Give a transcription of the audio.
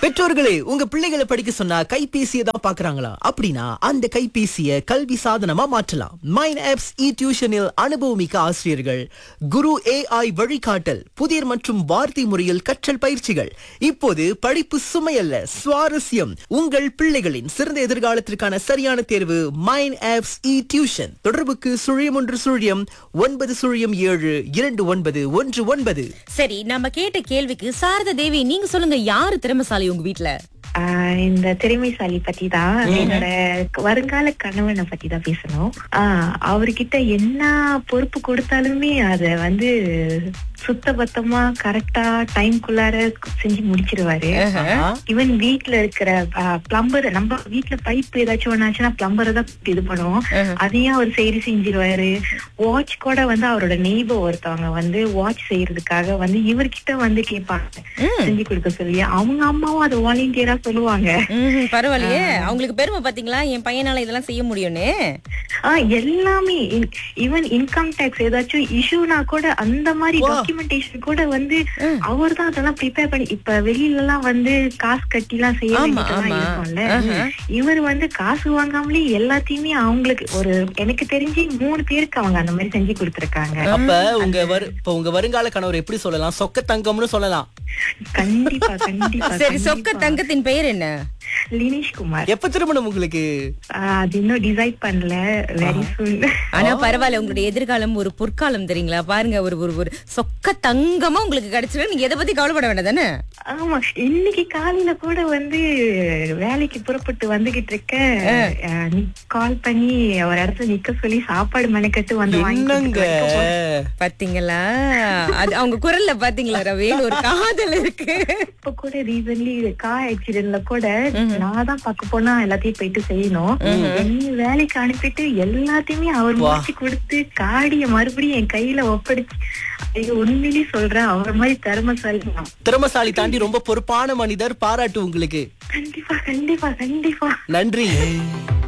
பெற்றோர்களே உங்க பிள்ளைகளை படிக்க சொன்னா கைபேசியை தான் பாக்குறாங்களா அப்படின்னா அந்த கைபேசியை கல்வி சாதனமா மாற்றலாம் மைன் ஆப்ஸ் இ டியூஷனில் அனுபவமிக்க ஆசிரியர்கள் குரு ஏஐ வழிகாட்டல் புதிர் மற்றும் வார்த்தை முறையில் கற்றல் பயிற்சிகள் இப்போது படிப்பு சுமையல்ல சுவாரஸ்யம் உங்கள் பிள்ளைகளின் சிறந்த எதிர்காலத்திற்கான சரியான தேர்வு மைன் ஆப்ஸ் இ டியூஷன் தொடர்புக்கு சுழியம் ஒன்று சுழியம் ஒன்பது சுழியம் ஏழு இரண்டு ஒன்பது ஒன்று ஒன்பது சரி நம்ம கேட்ட கேள்விக்கு சாரதா தேவி நீங்க சொல்லுங்க யாரு திறமைசாலி உங்க வீட்ல ஆஹ் இந்த திறமைசாலி பத்தி தான் என்னோட வருங்கால கணவனை பத்தி தான் பேசணும் ஆஹ் அவர்கிட்ட என்ன பொறுப்பு கொடுத்தாலுமே அத வந்து சுத்தபத்தமா கரெக்டா டைம்குள்ளார செஞ்சு முடிச்சிருவாரு ஈவன் வீட்ல இருக்கிற பிளம்பர் நம்ம வீட்ல பைப் ஏதாச்சும் ஒண்ணாச்சுன்னா பிளம்பரை தான் இது பண்ணுவோம் அதையும் அவர் சரி செஞ்சிருவாரு வாட்ச் கூட வந்து அவரோட நெய்பர் ஒருத்தவங்க வந்து வாட்ச் செய்யறதுக்காக வந்து இவர்கிட்ட வந்து கேட்பாங்க செஞ்சு கொடுக்க சொல்லி அவங்க அம்மாவும் அதை வாலண்டியரா சொல்லுவாங்க ம்ஹும், பரவாயில்லையே அவங்களுக்கு பெருமை பாத்தீங்களா என் பையனால இதெல்லாம் செய்ய முடியும்னு ஆஹ் எல்லாமே ஈவன் இன்கம் டேக்ஸ் ஏதாச்சும் இஷ்யூனா கூட அந்த மாதிரி டாக்குமெண்டேஷன் கூட வந்து அவர் தான் அதெல்லாம் ப்ரிப்பேர் பண்ணி இப்ப வெளியில எல்லாம் வந்து காசு கட்டி எல்லாம் செய்ய ஆமா, வேண்டியதெல்லாம் ஆமா. இருக்கும்ல இவர் வந்து காசு வாங்காமலே எல்லாத்தையுமே அவங்களுக்கு ஒரு எனக்கு தெரிஞ்சு மூணு பேருக்கு அவங்க அந்த மாதிரி செஞ்சு கொடுத்திருக்காங்க அப்ப உங்க வரு இப்ப உங்க வருங்கால கணவர் எப்படி சொல்லலாம் சொக்க தங்கம்னு சொல்லலாம் கண்டிப்பா கண்டிப்பா சரி சொக்க தங்கத்தின் பெயர் என்ன லினேஷ் குமார் எப்ப திருமணம் உங்களுக்கு ஆஹ் அது இன்னும் டிசைட் பண்ணல வெரி சூன் ஆனா பரவாயில்ல உங்களுடைய எதிர்காலம் ஒரு பொற்காலம் தெரியுங்களா பாருங்க ஒரு ஒரு ஒரு சொக்க தங்கமா உங்களுக்கு கிடைச்சிடும் நீங்க எதை பத்தி கவலைப்பட வேண்டாம் தானே ஆமா இன்னைக்கு காலையில கூட வந்து வேலைக்கு புறப்பட்டு வந்துகிட்டு இருக்க கால் பண்ணி ஒரு இடத்துல நிக்க சொல்லி சாப்பாடு மெனக்கட்டு வந்து வாங்கி என்னங்க கொடுத்துட்டு வரேன். பாத்தீங்களா அது அவங்க குரல்ல பாத்தீங்களா ரவேல் ஒரு காதல் இருக்கு இப்ப கூட ரீசன்லி கார் ஆக்சிடென்ட்ல கூட நான் தான் பார்க்க போனா எல்லாத்தையும் போயிட்டு செய்யணும் என்னை வேலைக்கு அனுப்பிட்டு எல்லாத்தையுமே அவர் முடிச்சு கொடுத்து காடிய மறுபடியும் என் கையில ஒப்படைச்சு ஐயோ உண்மையிலேயே சொல்றேன் அவர் மாதிரி திறமசாலி தான். திறமசாலி தாண்டி ரொம்ப பொறுப்பான மனிதர் பாராட்டு உங்களுக்கு கண்டிப்பா கண்டிப்பா கண்டிப்பா நன்றி